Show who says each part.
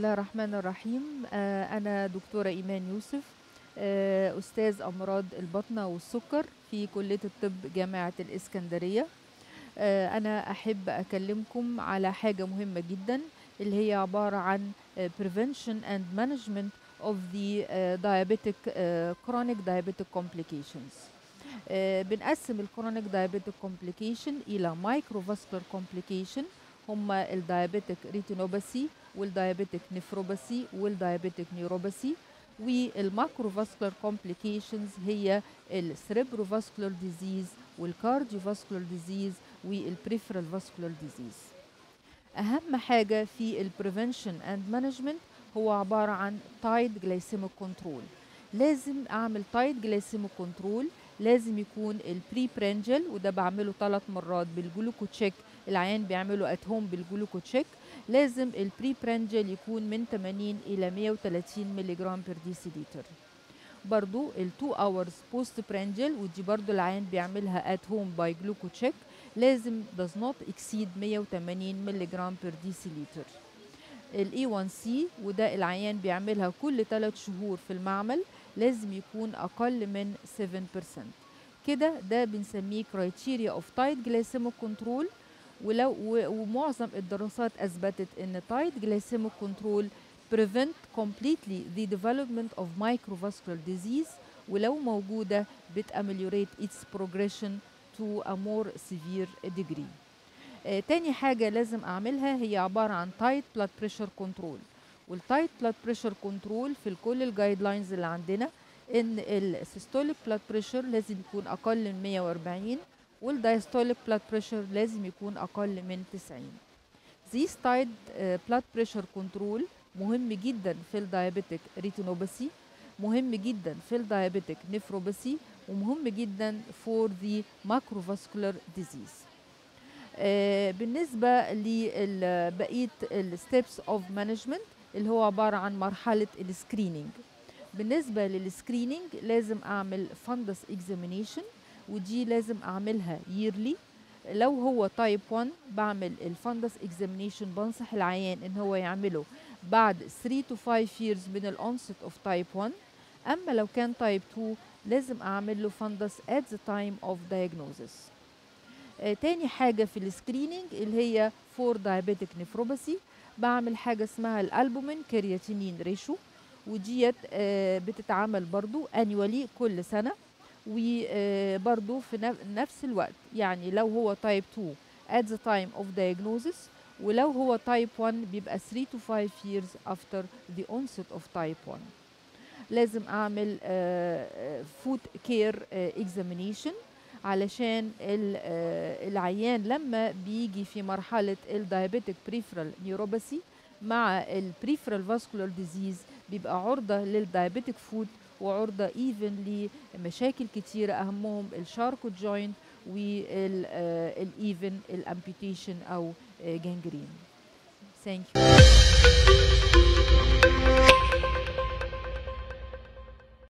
Speaker 1: الله الرحمن الرحيم آه، أنا دكتورة إيمان يوسف آه، أستاذ أمراض البطنة والسكر في كلية الطب جامعة الإسكندرية آه، أنا أحب أكلمكم على حاجة مهمة جدا اللي هي عبارة عن آه، prevention and management of the آه، diabetic آه، chronic diabetic complications آه، بنقسم الكرونيك diabetic complication إلى microvascular complication هما الدايابيتك ريتينوباثي والدايابيتك نفروباثي والدايابيتك نيوروباثي والماكروفاسكولار كومبليكيشنز هي السريبروفاسكولار ديزيز والكارديوفاسكولار ديزيز والبريفرال فاسكولار ديزيز اهم حاجه في البريفنشن اند مانجمنت هو عباره عن تايد جلايسيميك كنترول لازم اعمل تايد جلايسيميك كنترول لازم يكون البري برينجل وده بعمله ثلاث مرات بالجلوكو تشيك العيان بيعمله ات هوم بالجلوكو تشيك لازم البري برينجل يكون من 80 الى 130 ملي جرام بير ديسيليتر برضو ال 2 hours post برينجل ودي برضو العيان بيعملها at home by جلوكو تشيك لازم does not exceed 180 ملي جرام بير ديسيليتر الاي 1 سي وده العيان بيعملها كل 3 شهور في المعمل لازم يكون اقل من 7% كده ده بنسميه criteria of tight glycemic control ولو و- ومعظم الدراسات اثبتت ان tight glycemic control prevent completely the development of microvascular disease ولو موجودة بتameliorate its progression to a more severe degree آه تاني حاجة لازم أعملها هي عبارة عن tight blood pressure control والتايت blood pressure control في كل الجايد لاينز اللي عندنا ان السيستوليك blood pressure لازم يكون اقل من 140 والدايستوليك blood pressure لازم يكون اقل من 90 This tight uh, blood pressure control مهم جدا في الدايابيتك ريتينوباثي مهم جدا في الدايابيتك نفروباثي ومهم جدا for the macrovascular disease آه، بالنسبة لبقية الستبس اوف مانجمنت اللي هو عبارة عن مرحلة السكرينينج بالنسبة للسكرينينج لازم أعمل فندس اكزامينيشن ودي لازم أعملها yearly لو هو تايب 1 بعمل الفندس اكزامينيشن بنصح العيان ان هو يعمله بعد 3 to 5 years من الانست اوف تايب 1 اما لو كان تايب 2 لازم اعمل له فندس at the time of diagnosis آه، تاني حاجة في السكرينينج اللي هي فور دايابيتك نفروباثي بعمل حاجة اسمها الألبومين كرياتينين ريشو وديت آه، بتتعمل برضو annually كل سنة وبرضو في نف- نفس الوقت يعني لو هو تايب 2 at the time of diagnosis ولو هو تايب 1 بيبقى 3 to 5 years after the onset of type 1 لازم اعمل فود كير اكزامينيشن علشان ال- آه، العيان لما بيجي في مرحلة الدايابيتك بريفرال نيوروباثي مع البريفرال فاسكولار ديزيز بيبقى عرضة للدايابيتك فود وعرضة ايفن لمشاكل كتيرة اهمهم الشاركو جوينت والايفن الامبيتيشن او جانجرين ثانك يو